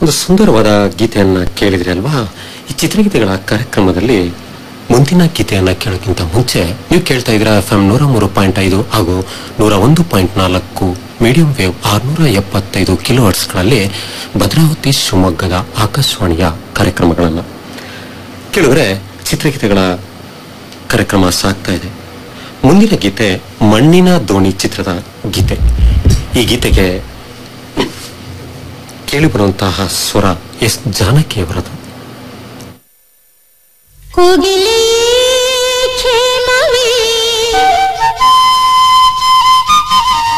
ಒಂದು ಸುಂದರವಾದ ಗೀತೆಯನ್ನ ಕೇಳಿದ್ರಿ ಅಲ್ವಾ ಈ ಚಿತ್ರಗೀತೆಗಳ ಕಾರ್ಯಕ್ರಮದಲ್ಲಿ ಮುಂದಿನ ಗೀತೆಯನ್ನ ಕೇಳೋಕ್ಕಿಂತ ಮುಂಚೆ ನೀವು ಕೇಳ್ತಾ ಇದ್ರ ಎಫ್ ಎಂ ನೂರ ಮೂರು ಪಾಯಿಂಟ್ ಐದು ಹಾಗೂ ನೂರ ಒಂದು ಪಾಯಿಂಟ್ ನಾಲ್ಕು ಮೀಡಿಯಂ ವೇವ್ ಆರ್ನೂರ ಎಪ್ಪತ್ತೈದು ಕಿಲೋ ಹರ್ಟ್ಸ್ಗಳಲ್ಲಿ ಭದ್ರಾವತಿ ಶಿವಮೊಗ್ಗದ ಆಕಾಶವಾಣಿಯ ಕಾರ್ಯಕ್ರಮಗಳನ್ನ ಕೇಳಿದ್ರೆ ಚಿತ್ರಗೀತೆಗಳ ಕಾರ್ಯಕ್ರಮ ಸಾಗ್ತಾ ಇದೆ ಮುಂದಿನ ಗೀತೆ ಮಣ್ಣಿನ ದೋಣಿ ಚಿತ್ರದ ಗೀತೆ ಈ ಗೀತೆಗೆ ಕೇಳಿಬರುವಂತಹ ಸ್ವರ ಎಸ್ ಜಾನಕಿ ಅವರದು ಕೋಗಿಲೆ ಛೇ